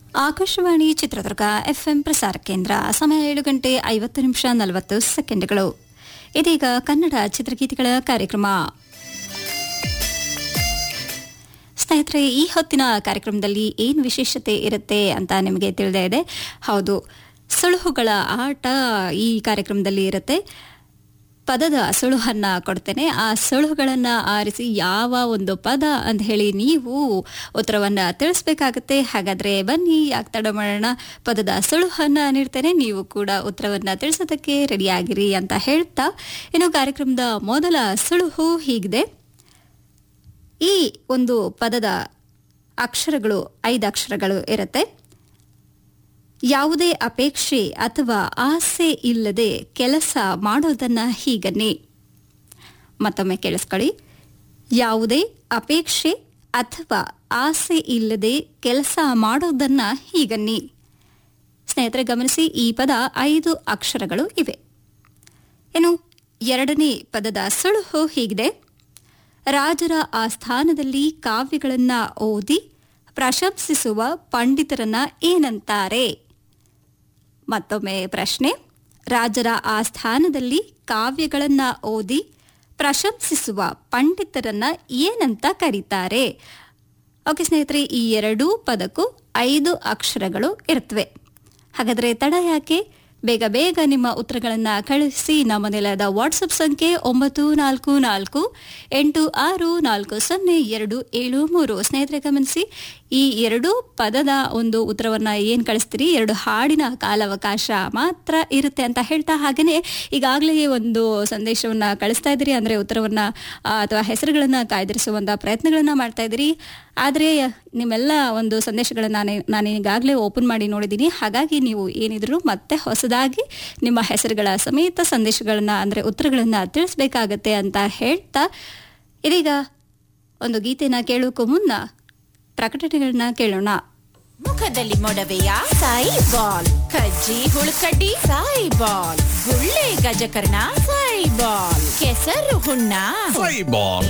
Akashvani Chitradurga FM ಪ್ರಸಾರ ಕೇಂದ್ರ ಸಮಯ ಏಳು ಗಂಟೆ ಐವತ್ತು ನಿಮಿಷ ನಲವತ್ತು ಸೆಕೆಂಡ್ಗಳು ಇದೀಗ ಕನ್ನಡ ಚಿತ್ರಗೀತೆಗಳ ಕಾರ್ಯಕ್ರಮ ಸ್ನೇಹಿತರೆ ಈ ಹೊತ್ತಿನ ಕಾರ್ಯಕ್ರಮದಲ್ಲಿ ಏನು ವಿಶೇಷತೆ ಇರುತ್ತೆ ಅಂತ ನಿಮಗೆ ತಿಳಿದೇ ಇದೆ ಹೌದು ಸುಳುಹುಗಳ ಆಟ ಈ ಕಾರ್ಯಕ್ರಮದಲ್ಲಿ ಇರುತ್ತೆ ಪದದ ಸುಳುಹನ್ನ ಕೊಡ್ತೇನೆ ಆ ಸುಳುಹುಗಳನ್ನ ಆರಿಸಿ ಯಾವ ಒಂದು ಪದ ಅಂತ ಹೇಳಿ ನೀವು ಉತ್ತರವನ್ನ ತಿಳಿಸ್ಬೇಕಾಗತ್ತೆ ಹಾಗಾದ್ರೆ ಬನ್ನಿ ಯಾಕೆ ತಡ ಮಾಡೋಣ ಪದದ ಸುಳುಹನ್ನ ನೀಡ್ತೇನೆ ನೀವು ಕೂಡ ಉತ್ತರವನ್ನ ತಿಳಿಸೋದಕ್ಕೆ ರೆಡಿಯಾಗಿರಿ ಅಂತ ಹೇಳ್ತಾ ಇನ್ನು ಕಾರ್ಯಕ್ರಮದ ಮೊದಲ ಸುಳುಹು ಹೀಗಿದೆ ಈ ಒಂದು ಪದದ ಅಕ್ಷರಗಳು ಐದು ಅಕ್ಷರಗಳು ಇರುತ್ತೆ ಯಾವುದೇ ಅಪೇಕ್ಷೆ ಅಥವಾ ಆಸೆ ಇಲ್ಲದೆ ಕೆಲಸ ಮಾಡೋದನ್ನ ಹೀಗನ್ನಿ ಮತ್ತೊಮ್ಮೆ ಕೇಳಿಸ್ಕೊಳ್ಳಿ ಯಾವುದೇ ಅಪೇಕ್ಷೆ ಅಥವಾ ಆಸೆ ಇಲ್ಲದೆ ಕೆಲಸ ಮಾಡೋದನ್ನ ಹೀಗನ್ನಿ ಸ್ನೇಹಿತರೆ ಗಮನಿಸಿ ಈ ಪದ ಐದು ಅಕ್ಷರಗಳು ಇವೆ ಇನ್ನು ಎರಡನೇ ಪದದ ಸುಳುಹು ಹೀಗಿದೆ ರಾಜರ ಆಸ್ಥಾನದಲ್ಲಿ ಕಾವ್ಯಗಳನ್ನ ಓದಿ ಪ್ರಶಂಸಿಸುವ ಪಂಡಿತರನ್ನ ಏನಂತಾರೆ ಮತ್ತೊಮ್ಮೆ ಪ್ರಶ್ನೆ ರಾಜರ ಆಸ್ಥಾನದಲ್ಲಿ ಕಾವ್ಯಗಳನ್ನ ಓದಿ ಪ್ರಶಂಸಿಸುವ ಪಂಡಿತರನ್ನ ಏನಂತ ಕರೀತಾರೆ ಓಕೆ ಸ್ನೇಹಿತರೆ ಈ ಎರಡೂ ಪದಕ್ಕೂ ಐದು ಅಕ್ಷರಗಳು ಇರುತ್ತವೆ ಹಾಗಾದರೆ ತಡ ಯಾಕೆ ಬೇಗ ಬೇಗ ನಿಮ್ಮ ಉತ್ತರಗಳನ್ನು ಕಳಿಸಿ ನಮ್ಮ ನೆಲದ ವಾಟ್ಸಪ್ ಸಂಖ್ಯೆ ಒಂಬತ್ತು ನಾಲ್ಕು ನಾಲ್ಕು ಎಂಟು ಆರು ನಾಲ್ಕು ಸೊನ್ನೆ ಎರಡು ಏಳು ಮೂರು ಸ್ನೇಹಿತರೆ ಗಮನಿಸಿ ಈ ಎರಡು ಪದದ ಒಂದು ಉತ್ತರವನ್ನು ಏನು ಕಳಿಸ್ತೀರಿ ಎರಡು ಹಾಡಿನ ಕಾಲಾವಕಾಶ ಮಾತ್ರ ಇರುತ್ತೆ ಅಂತ ಹೇಳ್ತಾ ಹಾಗೆಯೇ ಈಗಾಗಲೇ ಒಂದು ಸಂದೇಶವನ್ನು ಕಳಿಸ್ತಾ ಇದ್ದೀರಿ ಅಂದರೆ ಉತ್ತರವನ್ನು ಅಥವಾ ಹೆಸರುಗಳನ್ನು ಕಾಯ್ದಿರಿಸುವಂಥ ಪ್ರಯತ್ನಗಳನ್ನು ಮಾಡ್ತಾ ಇದ್ದೀರಿ ಆದರೆ ನಿಮ್ಮೆಲ್ಲ ಒಂದು ಸಂದೇಶಗಳನ್ನು ನಾನು ನಾನು ಈಗಾಗಲೇ ಓಪನ್ ಮಾಡಿ ನೋಡಿದ್ದೀನಿ ಹಾಗಾಗಿ ನೀವು ಏನಿದ್ರು ಮತ್ತೆ ಹೊಸದಾಗಿ ನಿಮ್ಮ ಹೆಸರುಗಳ ಸಮೇತ ಸಂದೇಶಗಳನ್ನು ಅಂದರೆ ಉತ್ತರಗಳನ್ನು ತಿಳಿಸ್ಬೇಕಾಗತ್ತೆ ಅಂತ ಹೇಳ್ತಾ ಇದೀಗ ಒಂದು ಗೀತೆನ ಕೇಳೋಕ್ಕೂ ಮುನ್ನ ಪ್ರಕಟಣೆಗಳನ್ನ ಕೇಳೋಣ ಮುಖದಲ್ಲಿ ಮೊಡವೆಯ ಸಾಯಿ ಬಾಲ್ ಕಜ್ಜಿ ಹುಳುಕಡ್ಡಿ ಸಾಯಿ ಬಾಲ್ ಗುಳ್ಳೆ ಗಜಕರ್ಣ ಸಾಯಿ ಬಾಲ್ ಕೆಸರು ಹುಣ್ಣ Fireball.